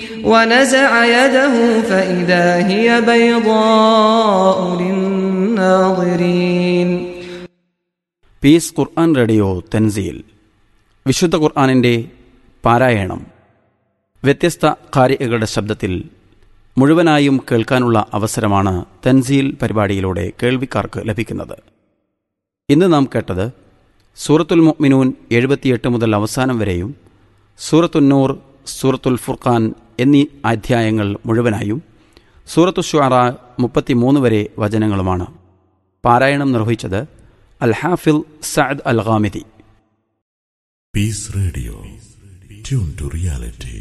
ونزع يده فإذا هي بيضاء للناظرين piece ഖുർആൻ radio Thanzeel വിശുദ്ധ ഖുർആാനിൻ്റെ പാരായണം വ്യത്യസ്ത കാര്യകളുടെ ശബ്ദത്തിൽ മുഴുവനായും കേൾക്കാനുള്ള അവസരമാണ് തെൻസീൽ പരിപാടിയിലൂടെ കേൾവിക്കാർക്ക് ലഭിക്കുന്നത് ഇന്ന് നാം കേട്ടത് സൂറത്തുൽ മുഅ്മിനൂൻ എഴുപത്തിയെട്ട് മുതൽ അവസാനം വരെയും സൂറത്തുന്നൂർ സൂറത്തുൽ ഫുർഖാൻ എന്നീ അധ്യായങ്ങൾ മുഴുവനായും സൂറത്തു ഷുഅറ മുപ്പത്തിമൂന്ന് വരെ വചനങ്ങളുമാണ് പാരായണം നിർവഹിച്ചത് Al Hafiz Saad Al Ghamdi Peace Radio. Tune to reality.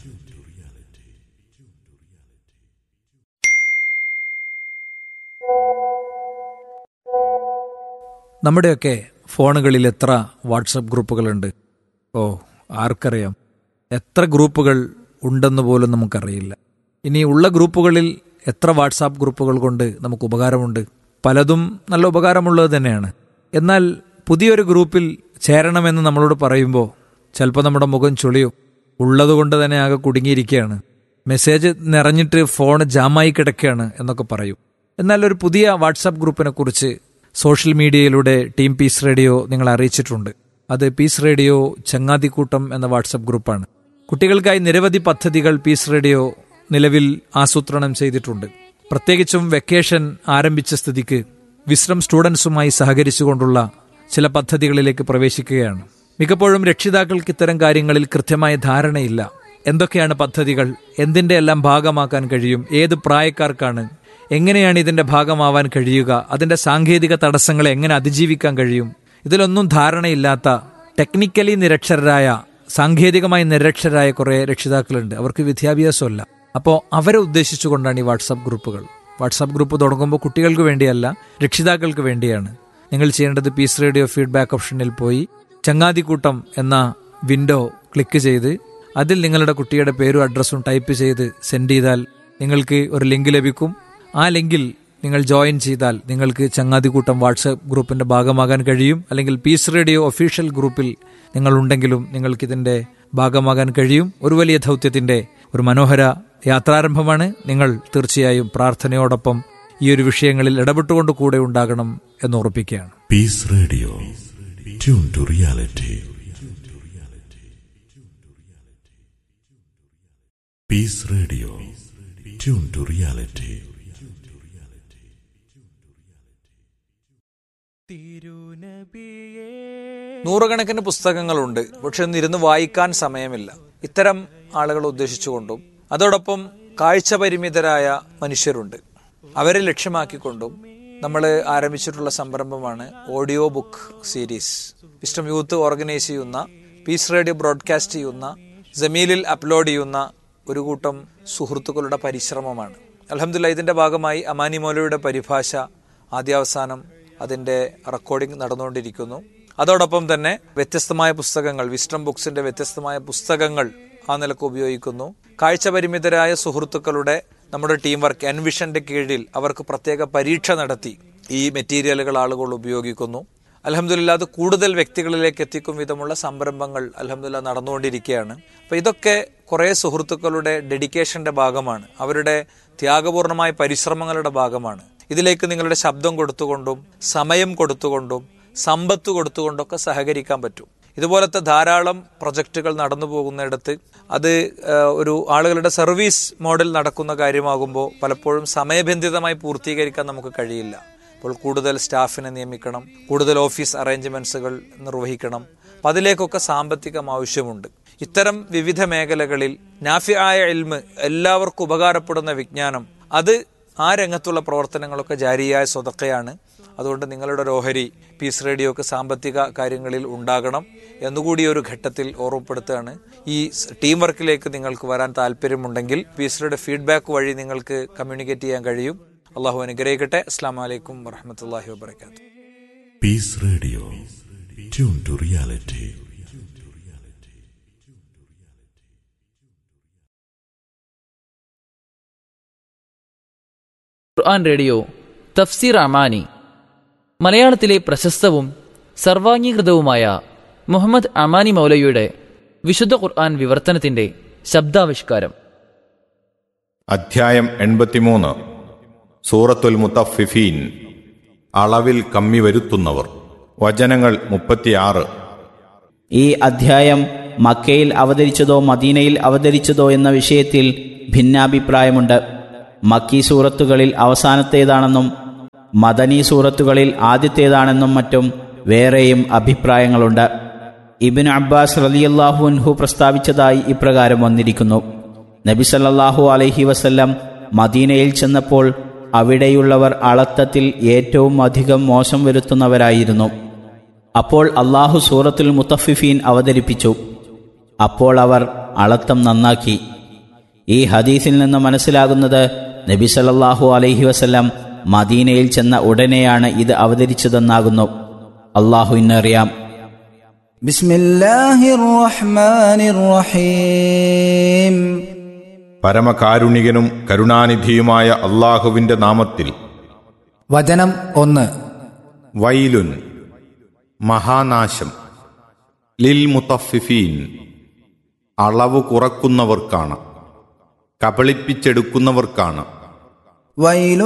നമ്മുടെയൊക്കെ ഫോണുകളിൽ എത്ര വാട്സപ്പ് ഗ്രൂപ്പുകളുണ്ട് ഓ ആർക്കറിയാം എത്ര ഗ്രൂപ്പുകൾ ഉണ്ടെന്ന് പോലും നമുക്കറിയില്ല ഇനി ഉള്ള ഗ്രൂപ്പുകളിൽ എത്ര വാട്സാപ്പ് ഗ്രൂപ്പുകൾ കൊണ്ട് നമുക്ക് ഉപകാരമുണ്ട് പലതും നല്ല ഉപകാരമുള്ളത് തന്നെയാണ് എന്നാൽ പുതിയൊരു ഗ്രൂപ്പിൽ ചേരണമെന്ന് നമ്മളോട് പറയുമ്പോൾ ചിലപ്പോൾ നമ്മുടെ മുഖം ചുളിയും ഉള്ളതുകൊണ്ട് തന്നെ ആകെ കുടുങ്ങിയിരിക്കുകയാണ് മെസ്സേജ് നിറഞ്ഞിട്ട് ഫോൺ ജാമായി കിടക്കുകയാണ് എന്നൊക്കെ പറയും എന്നാൽ ഒരു പുതിയ വാട്സാപ്പ് ഗ്രൂപ്പിനെ കുറിച്ച് സോഷ്യൽ മീഡിയയിലൂടെ ടീം പീസ് റേഡിയോ നിങ്ങളെ അറിയിച്ചിട്ടുണ്ട് അത് പീസ് റേഡിയോ ചങ്ങാതിക്കൂട്ടം എന്ന വാട്സാപ്പ് ഗ്രൂപ്പാണ് കുട്ടികൾക്കായി നിരവധി പദ്ധതികൾ പീസ് റേഡിയോ നിലവിൽ ആസൂത്രണം ചെയ്തിട്ടുണ്ട് പ്രത്യേകിച്ചും വെക്കേഷൻ ആരംഭിച്ച സ്ഥിതിക്ക് വിശ്രം സ്റ്റുഡൻസുമായി സഹകരിച്ചുകൊണ്ടുള്ള ചില പദ്ധതികളിലേക്ക് പ്രവേശിക്കുകയാണ് മിക്കപ്പോഴും രക്ഷിതാക്കൾക്ക് ഇത്തരം കാര്യങ്ങളിൽ കൃത്യമായ ധാരണയില്ല എന്തൊക്കെയാണ് പദ്ധതികൾ എന്തിന്റെ എല്ലാം ഭാഗമാക്കാൻ കഴിയും ഏത് പ്രായക്കാർക്കാണ് എങ്ങനെയാണ് ഇതിന്റെ ഭാഗമാവാൻ കഴിയുക അതിന്റെ സാങ്കേതിക തടസ്സങ്ങളെ എങ്ങനെ അതിജീവിക്കാൻ കഴിയും ഇതിലൊന്നും ധാരണയില്ലാത്ത ടെക്നിക്കലി നിരക്ഷരരായ സാങ്കേതികമായി നിരക്ഷരായ കുറെ രക്ഷിതാക്കളുണ്ട് അവർക്ക് വിദ്യാഭ്യാസമല്ല അപ്പോൾ അവരെ ഉദ്ദേശിച്ചുകൊണ്ടാണ് ഈ വാട്സാപ്പ് ഗ്രൂപ്പുകൾ വാട്സാപ്പ് ഗ്രൂപ്പ് തുടങ്ങുമ്പോൾ കുട്ടികൾക്ക് വേണ്ടിയല്ല രക്ഷിതാക്കൾക്ക് വേണ്ടിയാണ് നിങ്ങൾ ചെയ്യേണ്ടത് പീസ് റേഡിയോ ഫീഡ്ബാക്ക് ഓപ്ഷനിൽ പോയി ചങ്ങാതിക്കൂട്ടം എന്ന വിൻഡോ ക്ലിക്ക് ചെയ്ത് അതിൽ നിങ്ങളുടെ കുട്ടിയുടെ പേരും അഡ്രസ്സും ടൈപ്പ് ചെയ്ത് സെൻഡ് ചെയ്താൽ നിങ്ങൾക്ക് ഒരു ലിങ്ക് ലഭിക്കും ആ ലിങ്കിൽ നിങ്ങൾ ജോയിൻ ചെയ്താൽ നിങ്ങൾക്ക് ചങ്ങാതിക്കൂട്ടം വാട്സപ്പ് ഗ്രൂപ്പിന്റെ ഭാഗമാകാൻ കഴിയും അല്ലെങ്കിൽ പീസ് റേഡിയോ ഒഫീഷ്യൽ ഗ്രൂപ്പിൽ നിങ്ങൾ ഉണ്ടെങ്കിലും നിങ്ങൾക്ക് ഇതിന്റെ ഭാഗമാകാൻ കഴിയും ഒരു വലിയ ദൗത്യത്തിന്റെ ഒരു മനോഹര യാത്രാരംഭമാണ് നിങ്ങൾ തീർച്ചയായും പ്രാർത്ഥനയോടൊപ്പം ഈ ഒരു വിഷയങ്ങളിൽ ഇടപെട്ടുകൊണ്ട് കൂടെ ഉണ്ടാകണം എന്ന് ഉറപ്പിക്കുകയാണ് Peace Radio. Tune to reality. Peace Radio. Tune to reality. നൂറുകണക്കിന് പുസ്തകങ്ങളുണ്ട് പക്ഷെ ഒന്നിരുന്ന് വായിക്കാൻ സമയമില്ല ഇത്തരം ആളുകളെ ഉദ്ദേശിച്ചുകൊണ്ടും അതോടൊപ്പം കാഴ്ച പരിമിതരായ മനുഷ്യരുണ്ട് അവരെ ലക്ഷ്യമാക്കിക്കൊണ്ടും നമ്മൾ ആരംഭിച്ചിട്ടുള്ള സംരംഭമാണ് audio book series wisdom youth organise ചെയ്യുന്ന പീസ് റേഡിയോ ബ്രോഡ്കാസ്റ്റ് ചെയ്യുന്ന ജമീലിൽ അപ്ലോഡ് ചെയ്യുന്ന ഒരു കൂട്ടം സുഹൃത്തുക്കളുടെ പരിശ്രമമാണ് അലഹമില്ല ഇതിന്റെ ഭാഗമായി അമാനി മൗലയുടെ പരിഭാഷ ആദ്യാവസാനം അതിന്റെ റെക്കോർഡിംഗ് നടന്നുകൊണ്ടിരിക്കുന്നു അതോടൊപ്പം തന്നെ വ്യത്യസ്തമായ പുസ്തകങ്ങൾ വിസ്റ്റം ബുക്സിന്റെ വ്യത്യസ്തമായ പുസ്തകങ്ങൾ ആ നിലക്ക് ഉപയോഗിക്കുന്നു കാഴ്ച പരിമിതരായ സുഹൃത്തുക്കളുടെ നമ്മുടെ ടീം വർക്ക് എൻവിഷന്റെ കീഴിൽ അവർക്ക് പ്രത്യേക പരീക്ഷ നടത്തി ഈ മെറ്റീരിയലുകൾ ആളുകൾ ഉപയോഗിക്കുന്നു അലഹമില്ല അത് കൂടുതൽ വ്യക്തികളിലേക്ക് എത്തിക്കും വിധമുള്ള സംരംഭങ്ങൾ അലഹമില്ല നടന്നുകൊണ്ടിരിക്കുകയാണ് അപ്പൊ ഇതൊക്കെ കുറെ സുഹൃത്തുക്കളുടെ ഡെഡിക്കേഷന്റെ ഭാഗമാണ് അവരുടെ ത്യാഗപൂർണമായ പരിശ്രമങ്ങളുടെ ഭാഗമാണ് ഇതിലേക്ക് നിങ്ങളുടെ ശബ്ദം കൊടുത്തുകൊണ്ടും സമയം കൊടുത്തുകൊണ്ടും സമ്പത്ത് കൊടുത്തുകൊണ്ടൊക്കെ സഹകരിക്കാൻ പറ്റും ഇതുപോലത്തെ ധാരാളം പ്രൊജക്റ്റുകൾ നടന്നു പോകുന്നിടത്ത് അത് ഏഹ്, ഒരു ആളുകളുടെ സർവീസ് മോഡൽ നടക്കുന്ന കാര്യമാകുമ്പോൾ പലപ്പോഴും സമയബന്ധിതമായി പൂർത്തീകരിക്കാൻ നമുക്ക് കഴിയില്ല അപ്പോൾ കൂടുതൽ സ്റ്റാഫിനെ നിയമിക്കണം കൂടുതൽ ഓഫീസ് അറേഞ്ച്മെന്റ്സുകൾ നിർവഹിക്കണം അപ്പം അതിലേക്കൊക്കെ സാമ്പത്തികം ആവശ്യമുണ്ട് ഇത്തരം വിവിധ മേഖലകളിൽ നാഫിയായ ഇൽമ് എല്ലാവർക്കും ഉപകാരപ്പെടുന്ന വിജ്ഞാനം അത് ആ രംഗത്തുള്ള പ്രവർത്തനങ്ങളൊക്കെ ജാരിയായ സ്വതക്കയാണ് അതുകൊണ്ട് നിങ്ങളുടെ ഒരു ഓഹരി പീസ് റേഡിയോക്ക് സാമ്പത്തിക കാര്യങ്ങളിൽ ഉണ്ടാകണം എന്നുകൂടി ഒരു ഘട്ടത്തിൽ ഓർമ്മപ്പെടുത്തുകയാണ് ഈ സ് ടീം വർക്കിലേക്ക് നിങ്ങൾക്ക് വരാൻ താല്പര്യമുണ്ടെങ്കിൽ പീസ് റേഡിയോ ഫീഡ്ബാക്ക് വഴി നിങ്ങൾക്ക് കമ്മ്യൂണിക്കേറ്റ് ചെയ്യാൻ കഴിയും അള്ളാഹു അനുഗ്രഹിക്കട്ടെ അസ്സാം വലൈക്കും വറഹമത്തല്ലാഹി വാബർക്കാത്തു Peace Radio. Tune to reality. ഖുർആൻ റേഡിയോ തഫ്സീർ അമാനി മലയാളത്തിലെ പ്രശസ്തവും സർവാംഗീകൃതവുമായ മുഹമ്മദ് അമാനി മൗലയുടെ വിശുദ്ധ ഖുർആൻ വിവർത്തനത്തിന്റെ ശബ്ദാവിഷ്കാരം അധ്യായം എൺപത്തിമൂന്ന് സൂറത്തുൽ മുത്തഫിഫീൻ അളവിൽ കമ്മി വരുത്തുന്നവർ വചനങ്ങൾ മുപ്പത്തിയാറ് ഈ അധ്യായം മക്കയിൽ അവതരിച്ചതോ മദീനയിൽ അവതരിച്ചതോ എന്ന വിഷയത്തിൽ ഭിന്നാഭിപ്രായമുണ്ട് മക്കി സൂറത്തുകളിൽ അവസാനത്തേതാണെന്നും മദനി സൂറത്തുകളിൽ ആദ്യത്തേതാണെന്നും മറ്റും വേറെയും അഭിപ്രായങ്ങളുണ്ട് ഇബിൻ അബ്ബാസ് റലിയല്ലാഹു അൻഹു പ്രസ്താവിച്ചതായി ഇപ്രകാരം വന്നിരിക്കുന്നു നബി സല്ലല്ലാഹു അലൈഹി വസല്ലം മദീനയിൽ ചെന്നപ്പോൾ അവിടെയുള്ളവർ അളത്തത്തിൽ ഏറ്റവും അധികം മോശം വരുത്തുന്നവരായിരുന്നു അപ്പോൾ അള്ളാഹു സൂറത്തുൽ മുത്തഫിഫീൻ അവതരിപ്പിച്ചു അപ്പോൾ അവർ അളത്തം നന്നാക്കി ഈ ഹദീസിൽ നിന്ന് മനസ്സിലാകുന്നത് നബി സല്ലല്ലാഹു അലൈഹി വസല്ലം മദീനയിൽ ചെന്ന ഉടനെയാണ് ഇത് അവതരിച്ചതെന്നാകുന്നു അള്ളാഹു ഇന്നറിയാം بسم الله الرحمن الرحيم പരമകാരുണികനും കരുണാനിധിയുമായ അള്ളാഹുവിന്റെ നാമത്തിൽ വചനം ഒന്ന് വൈലുൻ മഹാനാശം ലിൽ മുത്തഫിഫീൻ അളവ് കുറക്കുന്നവർക്കാണ് കബളിപ്പിച്ചെടുക്കുന്നവർക്കാണ് ويل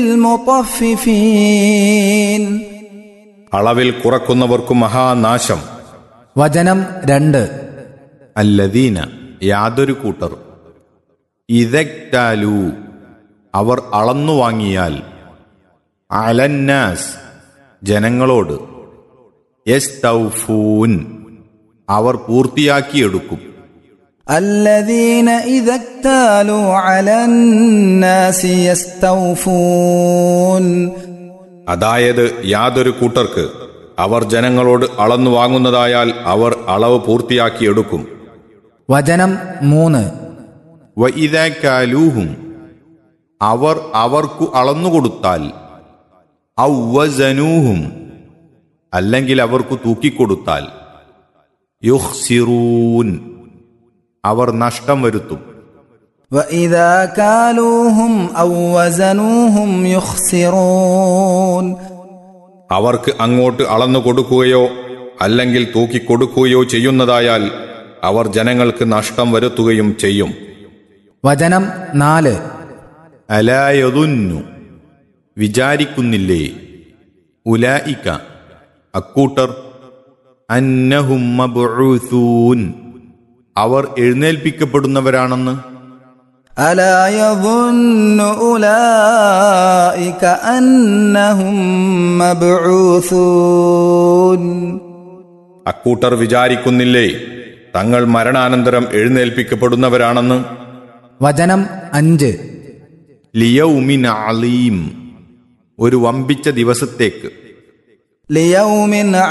للمطففين അളവിൽ കുറക്കുന്നവർക്കു മഹാനാശം വചനം രണ്ട് അല്ലദീന യാതൊരു കൂട്ടർ ഇതക്താലു അവർ അളന്നു വാങ്ങിയാൽ അലന്നാസ് ജനങ്ങളോട് യസ്തൗഫൂൻ അവർ പൂർത്തിയാക്കിയെടുക്കും الذين إذا اكتالوا على الناس يستوفون അതായത് യാതൊരു കൂട്ടർക്ക് അവർ ജനങ്ങളോട് അളന്നു വാങ്ങുന്നതായാൽ അവർ അളവ് പൂർത്തിയാക്കിയെടുക്കും വചനം മൂന്ന് വഇദാകാലൂഹും അവർ അവർക്കു അളന്നുകൊടുത്താൽ ഔവസനൂഹും അല്ലെങ്കിൽ അവർക്കു തൂക്കിക്കൊടുത്താൽ യുഹ്സിറൂൻ അവർ നഷ്ടം വരുത്തും وإذا كالوهم أو وزنوهم يخسرون അവർക്ക് അങ്ങോട്ട് അളന്നു കൊടുക്കുകയോ അല്ലെങ്കിൽ തൂക്കിക്കൊടുക്കുകയോ ചെയ്യുന്നതായാൽ അവർ ജനങ്ങൾക്ക് നഷ്ടം വരുത്തുകയും ചെയ്യും വചനം നാല് അലായതുന്നു വിചാരിക്കുന്നില്ലേ ഉലായിക്ക അക്കൂട്ടർ അന്നഹും മബ്ഊസൂൻ അവർ എഴുന്നേൽപ്പിക്കപ്പെടുന്നവരാണെന്ന് ألا يظن أولئك أنهم مبعوثون അക്കൂട്ടർ വിചാരിക്കുന്നില്ലേ തങ്ങൾ മരണാനന്തരം എഴുന്നേൽപ്പിക്കപ്പെടുന്നവരാണെന്ന് വചനം അഞ്ച് ലിയൗമിൻ അലീം ഒരു വമ്പിച്ച ദിവസത്തേക്ക് ليوم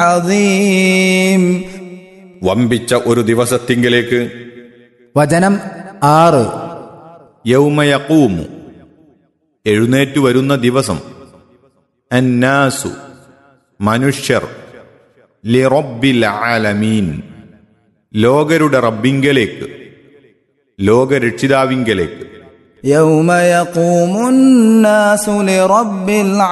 عظيم വമ്പിച്ച ഒരു ദിവസത്തിങ്കിലേക്ക് വചനം ആറ് യൗമയക്കൂമു എഴുന്നേറ്റു വരുന്ന ദിവസം അന്നാസു മനുഷ്യർ ലിറബ്ബിൽ ആലമീൻ ലോകരുടെ റബ്ബിങ്കലേക്ക് ലോകരക്ഷിതാവിങ്കലേക്ക് يوم يقوم الناس لرب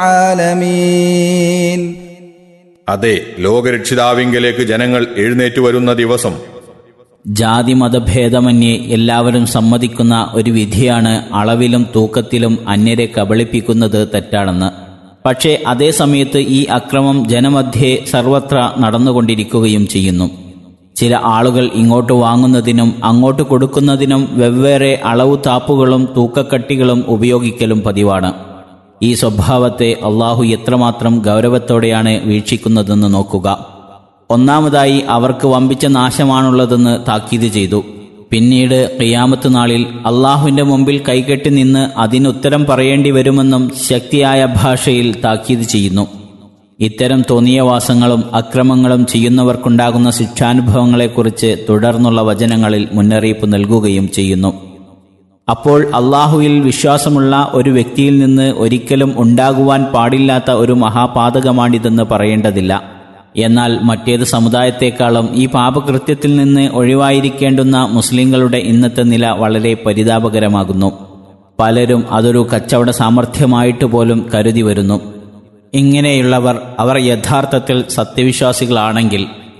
العالمين അതെ ലോകരക്ഷിതാവിങ്കലേക്ക് ജനങ്ങൾ എഴുന്നേറ്റു വരുന്ന ദിവസം ജാതി മതഭേദമന്യേ എല്ലാവരും സമ്മതിക്കുന്ന ഒരു വിധിയാണ് അളവിലും തൂക്കത്തിലും അന്യരെ കബളിപ്പിക്കുന്നത് തെറ്റാണെന്ന് പക്ഷേ അതേ സമയത്ത് ഈ അക്രമം ജനമധ്യേ സർവത്ര നടന്നുകൊണ്ടിരിക്കുകയും ചെയ്യുന്നു ചില ആളുകൾ ഇങ്ങോട്ട് വാങ്ങുന്നതിനും അങ്ങോട്ട് കൊടുക്കുന്നതിനും വെവ്വേറെ അളവു താപ്പുകളും തൂക്കക്കട്ടികളും ഉപയോഗിക്കലും പതിവാണ് ഈ സ്വഭാവത്തെ അള്ളാഹു എത്രമാത്രം ഗൗരവത്തോടെയാണ് വീക്ഷിക്കുന്നതെന്ന് നോക്കുക ഒന്നാമതായി അവർക്ക് വമ്പിച്ച നാശമാണുള്ളതെന്ന് താക്കീത് ചെയ്തു പിന്നീട് ഖിയാമത്ത് നാളിൽ അള്ളാഹുവിന്റെ മുമ്പിൽ കൈകെട്ടി നിന്ന് അതിനുത്തരം പറയേണ്ടി വരുമെന്നും ശക്തിയായ ഭാഷയിൽ താക്കീത് ചെയ്യുന്നു ഇത്തരം തോന്നിയവാസങ്ങളും അക്രമങ്ങളും ചെയ്യുന്നവർക്കുണ്ടാകുന്ന ശിക്ഷാനുഭവങ്ങളെക്കുറിച്ച് തുടർന്നുള്ള വചനങ്ങളിൽ മുന്നറിയിപ്പ് നൽകുകയും ചെയ്യുന്നു അപ്പോൾ അള്ളാഹുവിൽ വിശ്വാസമുള്ള ഒരു വ്യക്തിയിൽ നിന്ന് ഒരിക്കലും ഉണ്ടാകുവാൻ പാടില്ലാത്ത ഒരു മഹാപാതകമാണിതെന്ന് പറയേണ്ടതില്ല എന്നാൽ മറ്റേത് സമുദായത്തെക്കാളും ഈ പാപകൃത്യത്തിൽ നിന്ന് ഒഴിവായിരിക്കേണ്ടുന്ന മുസ്ലിങ്ങളുടെ ഇന്നത്തെ നില വളരെ പരിതാപകരമാകുന്നു പലരും അതൊരു കച്ചവട സാമർഥ്യമായിട്ട് പോലും കരുതി വരുന്നു ഇങ്ങനെയുള്ളവർ അവർ യഥാർത്ഥത്തിൽ സത്യവിശ്വാസികളാണെങ്കിൽ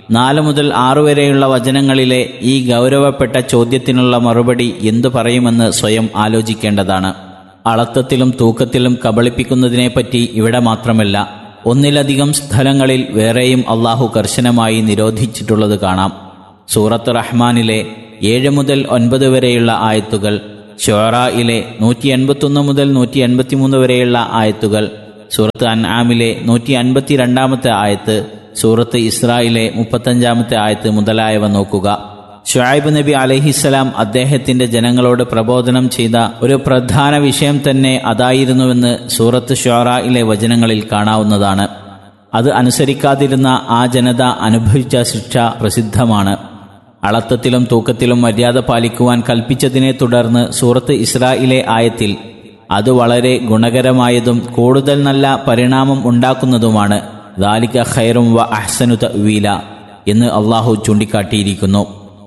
നാല് മുതൽ ആറു വരെയുള്ള വചനങ്ങളിലെ ഈ ഗൗരവപ്പെട്ട ചോദ്യത്തിനുള്ള മറുപടി എന്തു പറയുമെന്ന് സ്വയം ആലോചിക്കേണ്ടതാണ് അളത്തത്തിലും തൂക്കത്തിലും കബളിപ്പിക്കുന്നതിനെപ്പറ്റി ഇവിടെ മാത്രമല്ല ഒന്നിലധികം സ്ഥലങ്ങളിൽ വേറെയും അള്ളാഹു കർശനമായി നിരോധിച്ചിട്ടുള്ളത് കാണാം സൂറത്ത് റഹ്മാനിലെ ഏഴ് മുതൽ ഒൻപത് വരെയുള്ള ആയത്തുകൾ ഷൊറായിലെ നൂറ്റി എൺപത്തൊന്ന് മുതൽ നൂറ്റി എൺപത്തിമൂന്ന് വരെയുള്ള ആയത്തുകൾ സൂറത്ത് അൻആമിലെ നൂറ്റി അൻപത്തി രണ്ടാമത്തെ ആയത്ത് സൂറത്ത് ഇസ്രായിലെ മുപ്പത്തഞ്ചാമത്തെ ആയത്ത് മുതലായവ നോക്കുക ഷുഐബ് നബി അലഹിസ്സലാം അദ്ദേഹത്തിന്റെ ജനങ്ങളോട് പ്രബോധനം ചെയ്ത ഒരു പ്രധാന വിഷയം തന്നെ അതായിരുന്നുവെന്ന് സൂറത്ത് ഷുറായിലെ വചനങ്ങളിൽ കാണാവുന്നതാണ് അത് അനുസരിക്കാതിരുന്ന ആ ജനത അനുഭവിച്ച ശിക്ഷ പ്രസിദ്ധമാണ് അളത്തത്തിലും തൂക്കത്തിലും മര്യാദ പാലിക്കുവാൻ കൽപ്പിച്ചതിനെ തുടർന്ന് സൂറത്ത് ഇസ്രായിലെ ആയത്തിൽ അത് വളരെ ഗുണകരമായതും കൂടുതൽ നല്ല പരിണാമം ഉണ്ടാക്കുന്നതുമാണ് ദാലിക ഖൈറും വ അഹ്സനു തവീല എന്ന് അള്ളാഹു ചൂണ്ടിക്കാട്ടിയിരിക്കുന്നു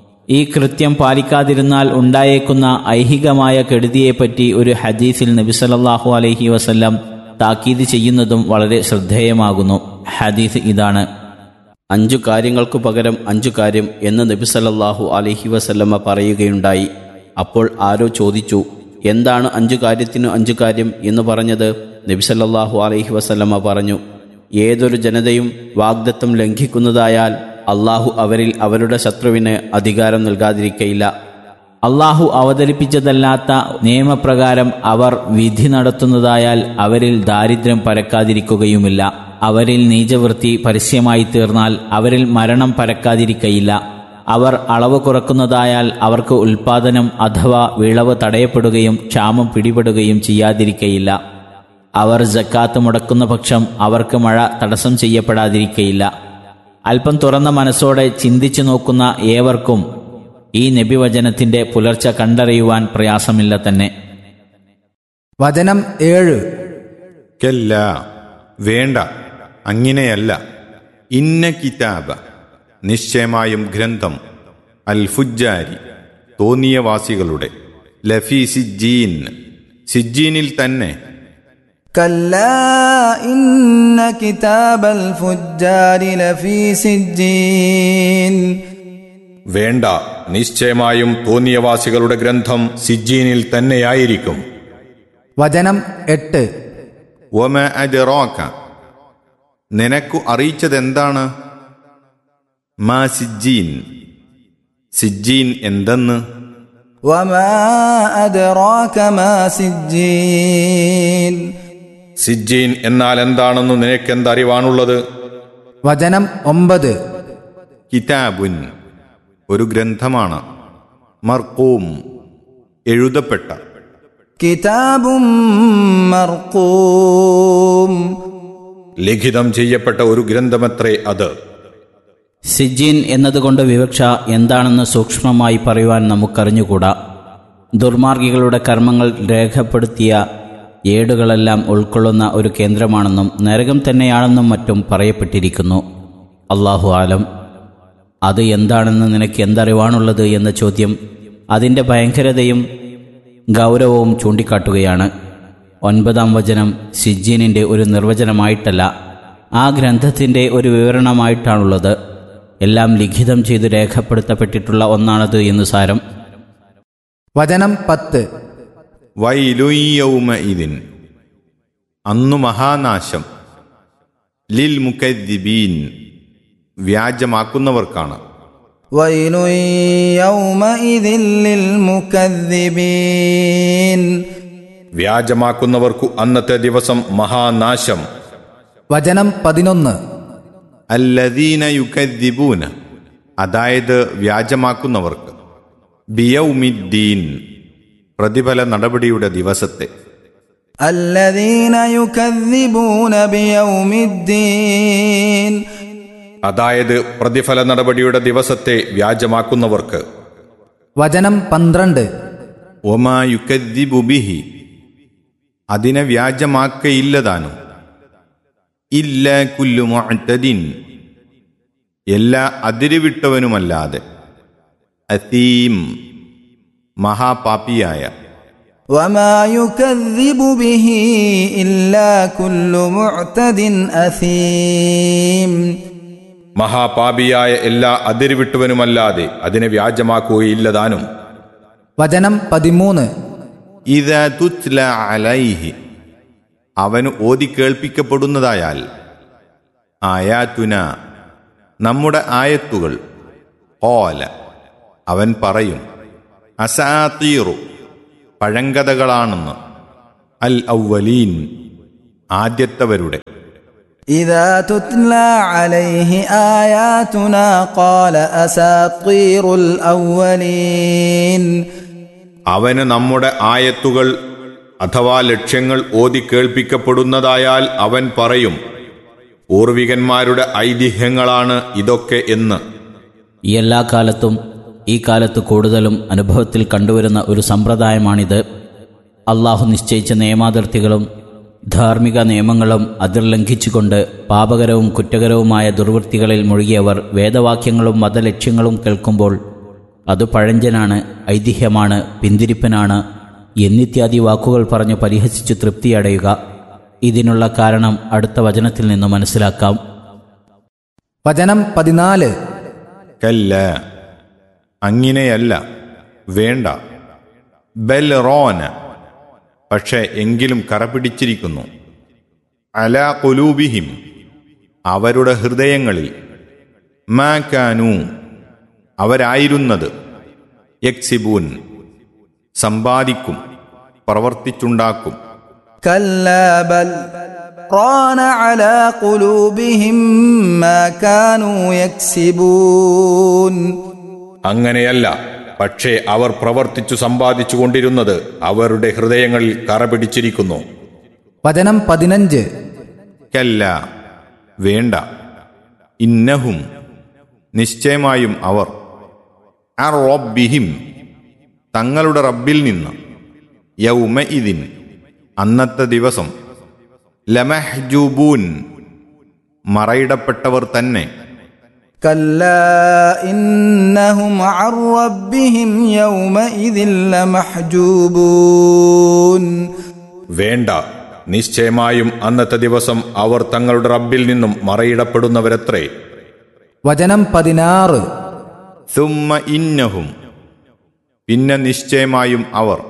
ഈ കൃത്യം പാലിക്കാതിരുന്നാൽ ഉണ്ടായേക്കുന്ന ഐഹികമായ കെടുതിയെപ്പറ്റി ഒരു ഹദീസിൽ നബിസലല്ലാഹു അലൈഹി വസല്ലം താക്കീത് ചെയ്യുന്നതും വളരെ ശ്രദ്ധേയമാകുന്നു ഹദീസ് ഇതാണ് അഞ്ചു കാര്യങ്ങൾക്കു പകരം അഞ്ചു കാര്യം എന്ന് നബി സല്ലല്ലാഹു അലൈഹി വസല്ലമ പറയുകയുണ്ടായി അപ്പോൾ ആരോ ചോദിച്ചു എന്താണ് അഞ്ചു കാര്യത്തിനു അഞ്ചു കാര്യം എന്ന് പറഞ്ഞത് നബി സല്ലല്ലാഹു അലൈഹി വസല്ലമ പറഞ്ഞു ഏതൊരു ജനതയും വാഗ്ദത്തം ലംഘിക്കുന്നതായാൽ അള്ളാഹു അവരിൽ അവരുടെ ശത്രുവിന് അധികാരം നൽകാതിരിക്കയില്ല അള്ളാഹു അവതരിപ്പിച്ചതല്ലാത്ത നിയമപ്രകാരം അവർ വിധി നടത്തുന്നതായാൽ അവരിൽ ദാരിദ്ര്യം പരക്കാതിരിക്കുകയുമില്ല അവരിൽ നീചവൃത്തി പരസ്യമായി തീർന്നാൽ അവരിൽ മരണം പരക്കാതിരിക്കയില്ല അവർ അളവ് കുറക്കുന്നതായാൽ അവർക്ക് ഉൽപാദനം അഥവാ വിളവ് തടയപ്പെടുകയും ക്ഷാമം പിടിപെടുകയും ചെയ്യാതിരിക്കയില്ല അവർ ജക്കാത്ത് മുടക്കുന്ന പക്ഷം അവർക്ക് മഴ തടസ്സം ചെയ്യപ്പെടാതിരിക്കയില്ല അല്പം തുറന്ന മനസ്സോടെ ചിന്തിച്ചു നോക്കുന്ന ഏവർക്കും ഈ നബിവചനത്തിന്റെ പുലർച്ച കണ്ടറിയുവാൻ പ്രയാസമില്ല തന്നെ വചനം ഏഴ് കല്ല വേണ്ട അങ്ങനെയല്ല ഇന്ന കിതാബ നിശ്ചയമായും ഗ്രന്ഥം അൽ ഫുജാരി തോന്നിയവാസികളുടെ ലഫി സിജീൻ സിജീനിൽ തന്നെ كلا إن كتاب الفجار لفي سجين വേണ്ട നിശ്ചയമായും തോന്നിയവാസികളുടെ ഗ്രന്ഥം സിജീനിൽ തന്നെയായിരിക്കും വചനം എട്ട് ഒമ അജറോക്ക നിനക്കു അറിയിച്ചതെന്താണ് മാ സിജീൻ സിജീൻ എന്തെന്ന് وما أدراك ما سجين സിജീൻ എന്നാൽ എന്താണെന്ന് നിനക്കെന്തറിവാണുള്ളത് വചനം ഒമ്പത് കിതാബുൻ ഒരു ഗ്രന്ഥമാണ് മർക്കൂം എഴുതപ്പെട്ട كتاب مرقوم ലിഖിതം ചെയ്യപ്പെട്ട ഒരു ഗ്രന്ഥമത്രേ അത് സിജീൻ എന്നതുകൊണ്ട് വിവക്ഷ എന്താണെന്ന് സൂക്ഷ്മമായി പറയുവാൻ നമുക്കറിഞ്ഞുകൂടാ ദുർമാർഗികളുടെ കർമ്മങ്ങൾ രേഖപ്പെടുത്തിയ ഏടുകളെല്ലാം ഉൾക്കൊള്ളുന്ന ഒരു കേന്ദ്രമാണെന്നും നരകം തന്നെയാണെന്നും മറ്റും പറയപ്പെട്ടിരിക്കുന്നു അള്ളാഹു ആലം അത് എന്താണെന്ന് നിനക്ക് എന്തറിവാണുള്ളത് എന്ന ചോദ്യം അതിൻ്റെ ഭയങ്കരതയും ഗൗരവവും ചൂണ്ടിക്കാട്ടുകയാണ് ഒൻപതാം വചനം സിജീനിൻ്റെ ഒരു നിർവചനമായിട്ടല്ല ആ ഗ്രന്ഥത്തിൻ്റെ ഒരു വിവരണമായിട്ടാണുള്ളത് എല്ലാം ലിഖിതം ചെയ്ത് രേഖപ്പെടുത്തപ്പെട്ടിട്ടുള്ള ഒന്നാണത് എന്ന് സാരം വചനം പത്ത് വൈലുയ്യൗമ ഇതിൻ അന്നു മഹാനാശം ലിൽ മുക്കദ്ദിബീൻ വ്യാജമാക്കുന്നവർക്കാണ് ويل يومئذ للمكذبين വ്യാജമാക്കുന്നവർക്കു അന്നത്തെ ദിവസം മഹാനാശം വചനം പതിനൊന്ന് അല്ലദീന യുക്കദ്ദിബൂന അതായത് വ്യാജമാക്കുന്നവർക്ക് ബിയൗമിദ്ദീൻ പ്രതിഫല നടപടിയുടെ ദിവസത്തെ الذين يكذبون بيوم الدين അതായത് പ്രതിഫല നടപടിയുടെ ദിവസത്തെ വ്യാജമാക്കുന്നവർക്ക് വചനം പന്ത്രണ്ട് ഒമാ യുക്കദ്ദിബു ബിഹി അതിനെ വ്യാജമാക്കയില്ലതാനും ഇല്ല കുല്ലു മുഅ്തദിൻ എല്ലാ അതിരുവിട്ടവനുമല്ലാതെ അത്തീം മഹാപാപിയായ وما يكذب به إلا كل معتد أثيم മഹാപാപിയായ എല്ലാ അതിരുവിട്ടുവനുമല്ലാതെ അതിനെ വ്യാജമാക്കുകയില്ലതാനും വചനം പതിമൂന്ന് ഇത തുത്ല അലൈഹി അവന് ഓതി കേൾപ്പിക്കപ്പെടുന്നതായാൽ ആയാത്തുന നമ്മുടെ ആയത്തുകൾ ഓല അവൻ പറയും അസാത്തീറു പഴങ്കഥകളാണെന്ന് അൽ ഔവലീൻ ആദ്യത്തവരുടെ إذا تتلى عليه آياتنا قال أساطير الأولين അവന് നമ്മുടെ ആയത്തുകൾ അഥവാ ലക്ഷ്യങ്ങൾ ഓതി കേൾപ്പിക്കപ്പെടുന്നതായാൽ അവൻ പറയും പൂർവികന്മാരുടെ ഐതിഹ്യങ്ങളാണ് ഇതൊക്കെ എന്ന് ഈ എല്ലാ കാലത്തും ഈ കാലത്ത് കൂടുതലും അനുഭവത്തിൽ കണ്ടുവരുന്ന ഒരു സമ്പ്രദായമാണിത് അള്ളാഹു നിശ്ചയിച്ച നിയമാതിർത്തികളും ധാർമ്മിക നിയമങ്ങളും അതിർ ലംഘിച്ചുകൊണ്ട് പാപകരവും കുറ്റകരവുമായ ദുർവൃത്തികളിൽ മുഴുകിയവർ വേദവാക്യങ്ങളും മതലക്ഷ്യങ്ങളും കേൾക്കുമ്പോൾ അത് പഴഞ്ചനാണ് ഐതിഹ്യമാണ് പിന്തിരിപ്പനാണ് എന്നിത്യാദി വാക്കുകൾ പറഞ്ഞു പരിഹസിച്ച് തൃപ്തിയടയുക ഇതിനുള്ള കാരണം അടുത്ത വചനത്തിൽ നിന്ന് മനസ്സിലാക്കാം വചനം പതിനാല് കല്ല അങ്ങനെയല്ല വേണ്ട ബൽ റോന പക്ഷേ എങ്കിലും കറപിടിച്ചിരിക്കുന്നു അല കുലൂബിഹിം അവരുടെ ഹൃദയങ്ങളിൽ മാക്കാനു അവരായിരുന്നത് യക്സിബൂൻ സമ്പാദിക്കും പ്രവർത്തിച്ചുണ്ടാക്കും كلا بل ران على قلوبهم ما كانوا يكسبون അങ്ങനെയല്ല പക്ഷേ അവർ പ്രവർത്തിച്ചു സമ്പാദിച്ചു കൊണ്ടിരുന്നത് അവരുടെ ഹൃദയങ്ങളിൽ കറ പിടിച്ചിരിക്കുന്നു വചനം പതിനഞ്ച് കല്ല വേണ്ട ഇന്നഹും നിശ്ചയമായും അവർ ആ റബ്ബിഹിം തങ്ങളുടെ റബ്ബിൽ നിന്ന് യൗമ ഇതിൻ അന്നത്തെ ദിവസം ലമഹ്ജൂബൂൻ മറയിടപ്പെട്ടവർ തന്നെ كلا إنهم عن ربهم يومئذ لمحجوبون വേണ്ട നിശ്ചയമായും അന്നത്തെ ദിവസം അവർ തങ്ങളുടെ റബ്ബിൽ നിന്നും മറയിടപ്പെടുന്നവരത്രേ വചനം പതിനാറ് സുമ്മ ഇന്നഹും പിന്നെ നിശ്ചയമായും അവർ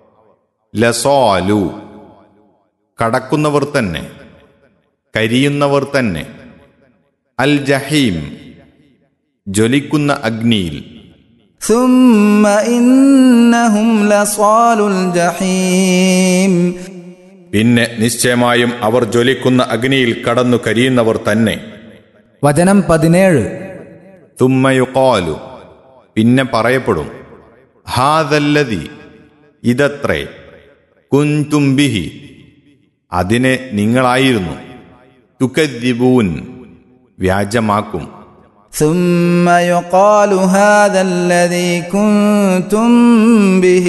ലസോലു കടക്കുന്നവർ തന്നെ കരിയുന്നവർ തന്നെ അൽ ജഹീം ജ്വലിക്കുന്ന അഗ്നിയിൽ ثم إنهم لصال الجحيم പിന്നെ നിശ്ചയമായും അവർ ജ്വലിക്കുന്ന അഗ്നിയിൽ കടന്നു കരിയുന്നവർ തന്നെ വചനം പതിനേഴ് തുമ്മയുക്കോലു പിന്നെ പറയപ്പെടും ഹാദല്ലതി ഇതത്രേ കുൻതുംബിഹി അതിനെ നിങ്ങളായിരുന്നു തുക്കദ്ദിബൂൻ വ്യാജമാക്കും ثم يقال هذا الذي كنتم به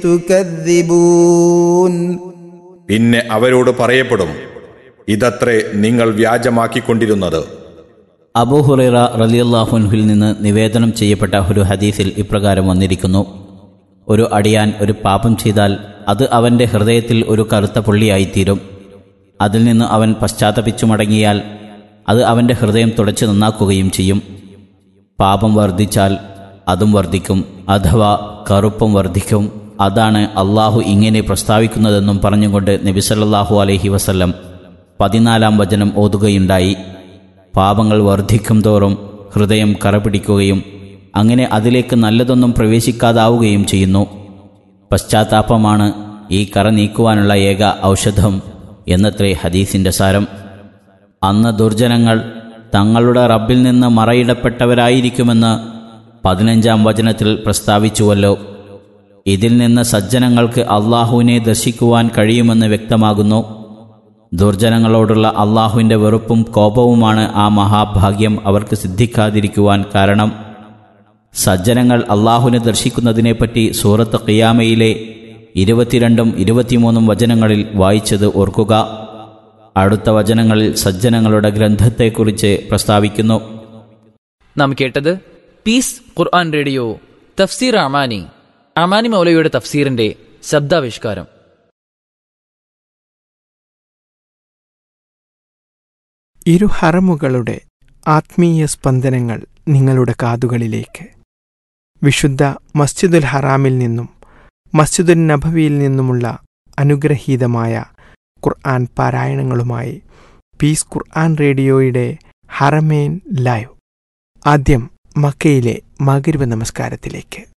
تكذبون പിന്നെ അവരോട് പറയപ്പെടും ഇതത്രേ നിങ്ങൾ വ്യാജമാക്കിക്കൊണ്ടിരുന്നത് അബൂഹുറൈറ റലിയല്ലാഹുൻഹിൽ നിന്ന് നിവേദനം ചെയ്യപ്പെട്ട ഒരു ഹദീസിൽ ഇപ്രകാരം വന്നിരിക്കുന്നു ഒരു അടിയാൻ ഒരു പാപം ചെയ്താൽ അത് അവൻ്റെ ഹൃദയത്തിൽ ഒരു കറുത്ത പുള്ളിയായിത്തീരും അതിൽ നിന്ന് അവൻ പശ്ചാത്തപിച്ചു മടങ്ങിയാൽ അത് അവൻ്റെ ഹൃദയം തുടച്ചു നന്നാക്കുകയും ചെയ്യും പാപം വർദ്ധിച്ചാൽ അതും വർദ്ധിക്കും അഥവാ കറുപ്പും വർദ്ധിക്കും അതാണ് അള്ളാഹു ഇങ്ങനെ പ്രസ്താവിക്കുന്നതെന്നും പറഞ്ഞുകൊണ്ട് നബിസല്ലാഹു അലൈഹി വസല്ലം പതിനാലാം വചനം ഓതുകയുണ്ടായി പാപങ്ങൾ വർദ്ധിക്കും തോറും ഹൃദയം കറപിടിക്കുകയും അങ്ങനെ അതിലേക്ക് നല്ലതൊന്നും പ്രവേശിക്കാതാവുകയും ചെയ്യുന്നു പശ്ചാത്താപമാണ് ഈ കറ നീക്കുവാനുള്ള ഏക ഔഷധം എന്നത്രേ ഹദീസിൻ്റെ സാരം അന്ന് ദുർജനങ്ങൾ തങ്ങളുടെ റബ്ബിൽ നിന്ന് മറയിടപ്പെട്ടവരായിരിക്കുമെന്ന് പതിനഞ്ചാം വചനത്തിൽ പ്രസ്താവിച്ചുവല്ലോ ഇതിൽ നിന്ന് സജ്ജനങ്ങൾക്ക് അള്ളാഹുവിനെ ദർശിക്കുവാൻ കഴിയുമെന്ന് വ്യക്തമാകുന്നു ദുർജനങ്ങളോടുള്ള അള്ളാഹുവിൻ്റെ വെറുപ്പും കോപവുമാണ് ആ മഹാഭാഗ്യം അവർക്ക് സിദ്ധിക്കാതിരിക്കുവാൻ കാരണം സജ്ജനങ്ങൾ അള്ളാഹുവിനെ ദർശിക്കുന്നതിനെപ്പറ്റി സൂറത്ത് ഖിയാമയിലെ ഇരുപത്തിരണ്ടും ഇരുപത്തിമൂന്നും വചനങ്ങളിൽ വായിച്ചത് ഓർക്കുക അടുത്ത വചനങ്ങളിൽ സജ്ജനങ്ങളുടെ ഗ്രന്ഥത്തെക്കുറിച്ച് പ്രസ്താവിക്കുന്നു നാം കേട്ടത് പീസ് ഖുർആൻ റേഡിയോ തഫ്സീർ അമാനി അമാനി മൗലയുടെ തഫ്സീറിന്റെ ശബ്ദാവിഷ്കാരം ഇരു ഹറമുകളുടെ ആത്മീയ സ്പന്ദനങ്ങൾ നിങ്ങളുടെ കാതുകളിലേക്ക് വിശുദ്ധ മസ്ജിദുൽ ഹറാമിൽ നിന്നും മസ്ജിദുൽ നബവിയിൽ നിന്നുമുള്ള അനുഗ്രഹീതമായ ഖുർആൻ പാരായണങ്ങളുമായി പീസ് ഖുർആൻ റേഡിയോയുടെ ഹറമേൻ ലൈവ് ആദ്യം മക്കയിലെ മകരിവ് നമസ്കാരത്തിലേക്ക്